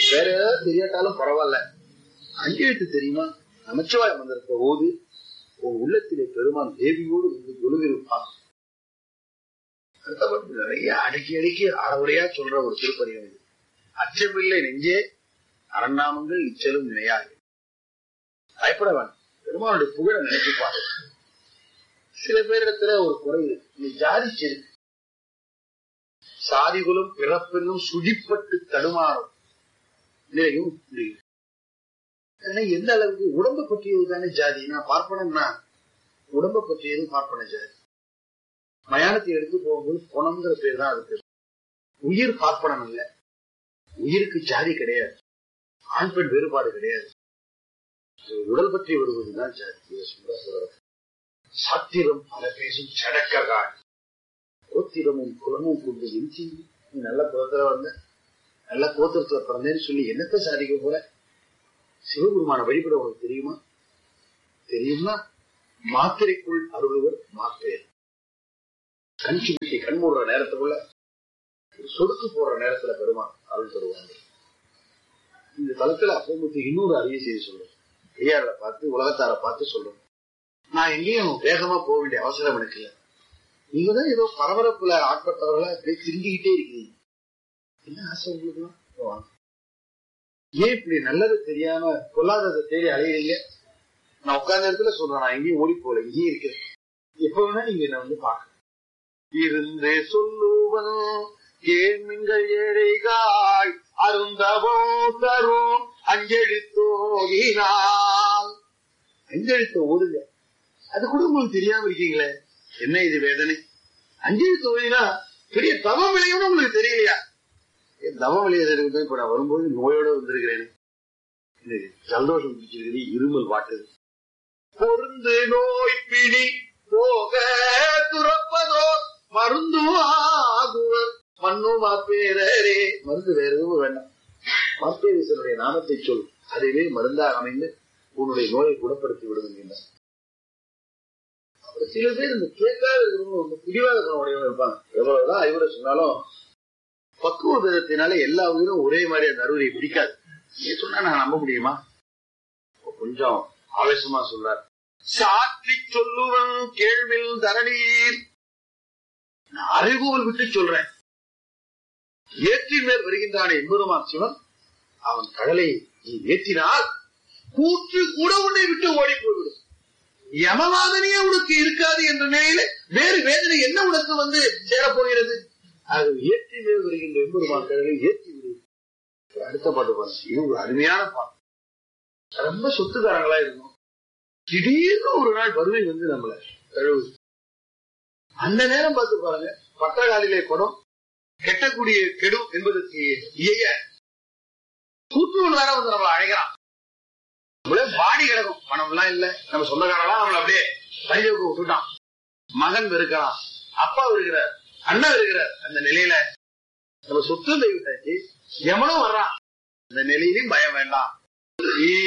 வேற ஏதாவது தெரியாட்டாலும் பரவாயில்ல அஞ்செழுத்து தெரியுமா நமச்சிவாய மந்திரத்தை ஓது உன் உள்ளத்திலே பெருமான் தேவியோடு வந்து ஒழுங்கிருப்பான் அடுத்தபடி நிறைய அடக்கி அடக்கி அறவுரையா சொல்ற ஒரு திருப்பதிகம் இது அச்சமில்லை நெஞ்சே அரண்நாமங்கள் இச்சலும் நினையாது பயப்பட வேண்டாம் பெருமானுடைய புகழ நினைச்சு பாரு சில பேரிடத்துல ஒரு குறை இருக்கு. இந்த ஜாதி செருக்கு சாதிகுலம் பிறப்பென்னும் சுழிப்பட்டு தடுமாறும் நிலையும் புரியுது ஏன்னா எந்த அளவுக்கு உடம்பை பற்றியது தானே ஜாதி நான் பார்ப்பனம்னா உடம்பை பற்றியது பார்ப்பன ஜாதி மயானத்தை எடுத்து போகும்போது பணம்ங்கிற பேர் தான் அதுக்கு உயிர் பார்ப்பனம் இல்ல உயிருக்கு ஜாதி கிடையாது ஆண் பெண் வேறுபாடு கிடையாது உடல் பற்றி வருவதுதான் ஜாதி இதை சொல்ற சொல்றது. சாத்திரம் பல பேசும் சடக்ககான் கோத்திரமும் குலமும் கொண்டு எஞ்சி நீ நல்ல குலத்துல வந்த நல்ல கோத்திரத்துல பிறந்தேன்னு சொல்லி என்னத்தை சாதிக்க போற சிவபெருமான வழிபட உனக்கு தெரியுமா தெரியும்னா மாத்திரைக்குள் அருள்வர் மாப்பேர் கண் சுமிட்டி கண் மூடுற நேரத்துக்குள்ள ஒரு சொடுக்கு போடுற நேரத்துல பெருமான் அருள் தருவாங்க இந்த தளத்துல அப்பமுத்து இன்னொரு அரிய செய்தி சொல்றேன் பெரியாரை பார்த்து உலகத்தார பார்த்து சொல்றேன் நான் எங்கேயும் வேகமா போக வேண்டிய அவசரம் எனக்கு இல்லை நீங்க தான் ஏதோ பரபரப்புல ஆட்பட்டவர்களா அப்படியே திரும்பிக்கிட்டே இருக்கீங்க என்ன ஆசை உங்களுக்கு வாங்க ஏன் இப்படி நல்லது தெரியாம பொல்லாததை தேடி அலையிறீங்க நான் உட்கார்ந்த இடத்துல சொல்றேன் நான் எங்கேயும் ஓடி போல இங்கேயே இருக்கிறேன் எப்ப வேணா நீங்க என்ன வந்து பாக்க இருந்தே சொல்லுவன் கேள்மிங்கள் ஏழைகாய் அருந்தவோ தரும் அஞ்செழுத்தோகினால் அஞ்செழுத்த ஓடுங்க அது கூட உங்களுக்கு தெரியாம இருக்கீங்களே என்ன இது வேதனை அஞ்செழுத்து ஓடினா பெரிய தவம் விளையும்னு உங்களுக்கு தெரியலையா ஏன் தவம் விளையாடுறதுக்கு போய் இப்ப நான் வரும்போது நோயோட வந்திருக்கிறேன் எனக்கு சந்தோஷம் பிடிச்சிருக்குது இருமல் வாட்டுது பொருந்து நோய் பிடி போக துறப்பதோ மருந்து ஆகுவர் மண்ணு மாப்பேரே மருந்து வேற எதுவும் வேண்டாம் மாப்பேரீசனுடைய நாமத்தை சொல் அதுவே மருந்தாக அமைந்து உன்னுடைய நோயை குணப்படுத்தி விடும் என்கின்றார் அப்புறம் சில பேர் இந்த கேட்காத இருக்கிறவங்க ரொம்ப பிடிவாத குணமுடையவங்க இருப்பாங்க எவ்வளவுதான் அறிவுரை சொன்னாலும் பக்குவ விதத்தினால எல்லா உயிரும் ஒரே மாதிரி அந்த அறுவரை பிடிக்காது நீ சொன்னா நான் நம்ப முடியுமா அப்ப கொஞ்சம் ஆவேசமா சொல்றார் சாற்றி சொல்லுவன் கேள்வில் தரணீர் நான் அறிவுகள் விட்டு சொல்றேன் ஏற்றின் மேல் வருகின்றான எம்பெருமான் சிவன் அவன் கடலை நீ ஏற்றினால் கூற்று கூட உன்னை விட்டு ஓடி போய்விடும் யமவாதனையே உனக்கு இருக்காது என்ற நிலையில வேறு வேதனை என்ன உனக்கு வந்து சேரப்போகிறது அது ஏற்றி மேல் வருகின்ற எம்பெருமான் கடலை ஏற்றி விடு அடுத்த பாட்டு பாருங்க இது ஒரு அருமையான பாட்டு ரொம்ப சொத்துக்காரங்களா இருக்கும் திடீர்னு ஒரு நாள் வறுமை வந்து நம்மள தழுவு அந்த நேரம் பார்த்து பாருங்க பட்டகாலிலே குடம் கெட்டக்கூடிய கெடும் என்பதற்கு இயைய கூட்டுவன் வேற வந்து நம்மள அழைக்கிறான் நம்மளே பாடி கிடக்கும் பணம் எல்லாம் இல்ல நம்ம சொந்தக்காரெல்லாம் நம்மள அப்படியே பரிதவிக்க விட்டுட்டான் மகன் இருக்கிறான் அப்பா இருக்கிறார் அண்ணன் இருக்கிறார் அந்த நிலையில நம்ம சொத்து விட்டாச்சு எவனும் வர்றான் அந்த நிலையிலும் பயம் வேண்டாம்